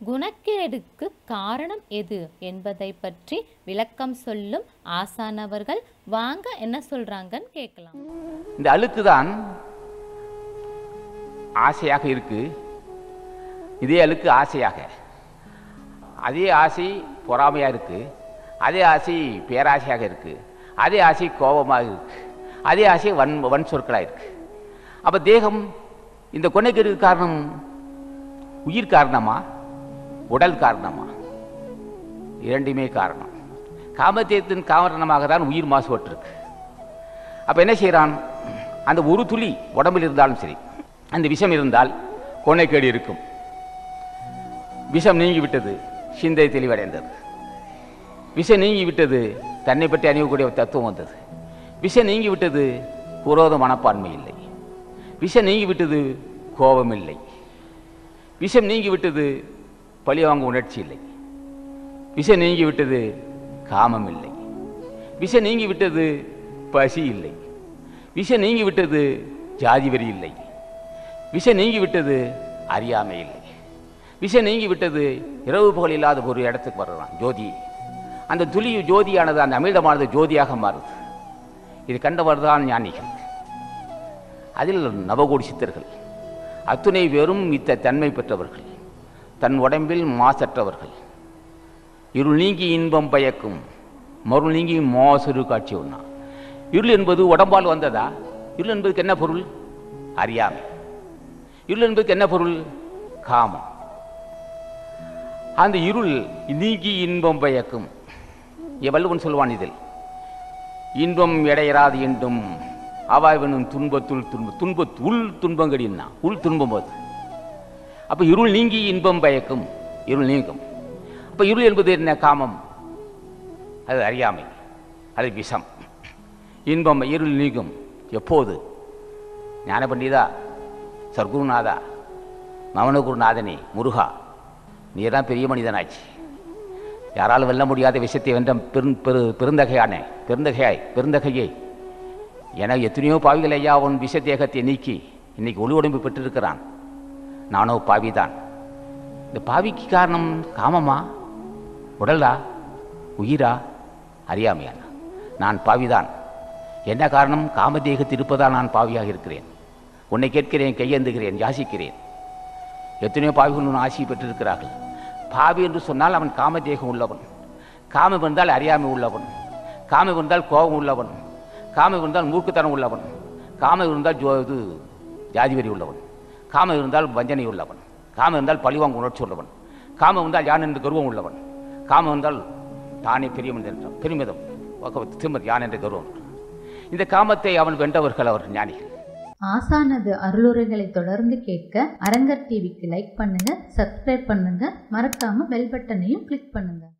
குணக்கேடுக்கு காரணம் எது என்பதை பற்றி விளக்கம் சொல்லும் ஆசானவர்கள் வாங்க என்ன சொல்றாங்கன்னு கேட்கலாம் இந்த அழுக்கு தான் ஆசையாக இருக்கு இதே அழுக்கு ஆசையாக அதே ஆசை பொறாமையாக இருக்கு அதே ஆசை பேராசையாக இருக்கு அதே ஆசை கோபமாக இருக்கு அதே ஆசை வன் வன் சொற்களாக இருக்கு அப்போ தேகம் இந்த கொனைக்கருக்கு காரணம் உயிர் காரணமா உடல் காரணமா இரண்டுமே காரணம் காமத்தேயத்தின் காரணமாக தான் உயிர் மாசுபட்டிருக்கு அப்போ என்ன செய்கிறான் அந்த ஒரு துளி உடம்பில் இருந்தாலும் சரி அந்த விஷம் இருந்தால் கொனைக்கேடு இருக்கும் விஷம் நீங்கி விட்டது சிந்தை தெளிவடைந்தது விஷம் நீங்கி விட்டது தன்னை பற்றி அணியக்கூடிய தத்துவம் வந்தது விஷம் நீங்கி விட்டது குரோத மனப்பான்மை இல்லை விஷம் நீங்கி விட்டது கோபம் இல்லை விஷம் நீங்கி விட்டது பழிவாங்க உணர்ச்சி இல்லை விஷம் நீங்கி விட்டது காமம் இல்லை விஷம் நீங்கி விட்டது பசி இல்லை விஷம் நீங்கி விட்டது ஜாதி வெறி இல்லை விஷம் நீங்கி விட்டது அறியாமை இல்லை விஷம் நீங்கி விட்டது இரவு புகழ் இல்லாத ஒரு இடத்துக்கு வர்றான் ஜோதி அந்த துளி ஜோதியானது அந்த அமிர்தமானது ஜோதியாக மாறுது இது கண்டவர் தான் ஞானிகள் அதில் நவகோடி சித்தர்கள் அத்துணை வெறும் இத்த தன்மை பெற்றவர்கள் தன் உடம்பில் மாசற்றவர்கள் இருள் நீங்கி இன்பம் பயக்கும் மருள் நீங்கி மோசரு காட்சி ஒன்றா இருள் என்பது உடம்பால் வந்ததா இருள் என்பதுக்கு என்ன பொருள் அறியாமை இருள் என்பதுக்கு என்ன பொருள் காமம் அந்த இருள் நீங்கி இன்பம் பயக்கும் வள்ளுவன் சொல்வான் இதில் இன்பம் எடையராது என்றும் அவாய்வனும் துன்பத்துள் துன்ப துன்ப உள் துன்பங்கடின்னா உள் துன்பம் அது அப்போ இருள் நீங்கி இன்பம் பயக்கும் இருள் நீங்கும் அப்போ இருள் என்பது என்ன காமம் அது அறியாமை அது விஷம் இன்பம் இருள் நீங்கும் எப்போது ஞான பண்டிதா சர்க்குருநாதா மவனகுருநாதனே முருகா நீ தான் பெரிய மனிதனாச்சு யாராலும் வெல்ல முடியாத விஷயத்தை வென்ற பெரும் பெரு பெருந்தகையானே பெருந்தகையாய் பெருந்தகையே என எத்தனையோ பாவிகள் ஐயா உன் விஷத்தேகத்தை நீக்கி இன்னைக்கு ஒளி உடம்பு பெற்றிருக்கிறான் நானோ பாவிதான் இந்த பாவிக்கு காரணம் காமமா உடலா உயிரா அறியாமையானா நான் பாவிதான் என்ன காரணம் காமதேகத்தில் இருப்பதால் நான் பாவியாக இருக்கிறேன் உன்னை கேட்கிறேன் கையேந்துகிறேன் யாசிக்கிறேன் எத்தனையோ பாவிகள் உன் ஆசி பெற்றிருக்கிறார்கள் பாவி என்று சொன்னால் அவன் காமதேகம் உள்ளவன் காமம் இருந்தால் அறியாமை உள்ளவன் காமம் இருந்தால் கோபம் உள்ளவன் காமம் இருந்தால் மூர்க்குத்தனம் உள்ளவன் காமம் இருந்தால் ஜோ இது ஜாதிவெறி உள்ளவன் காமம் இருந்தால் வஞ்சனை உள்ளவன் காமம் இருந்தால் பழிவாங்க உணர்ச்சி உள்ளவன் காமம் இருந்தால் யான் என்று கர்வம் உள்ளவன் காமம் இருந்தால் தானே பெரியவன் என்ற பெருமிதம் திரும்ப யான் என்ற கர்வம் இந்த காமத்தை அவன் வென்றவர்கள் அவர் ஞானிகள் ஆசானது அருளுரைகளை தொடர்ந்து கேட்க அரங்கர் டிவிக்கு லைக் பண்ணுங்க சப்ஸ்கிரைப் பண்ணுங்க மறக்காம பெல் பட்டனையும் கிளிக் பண்ணுங்க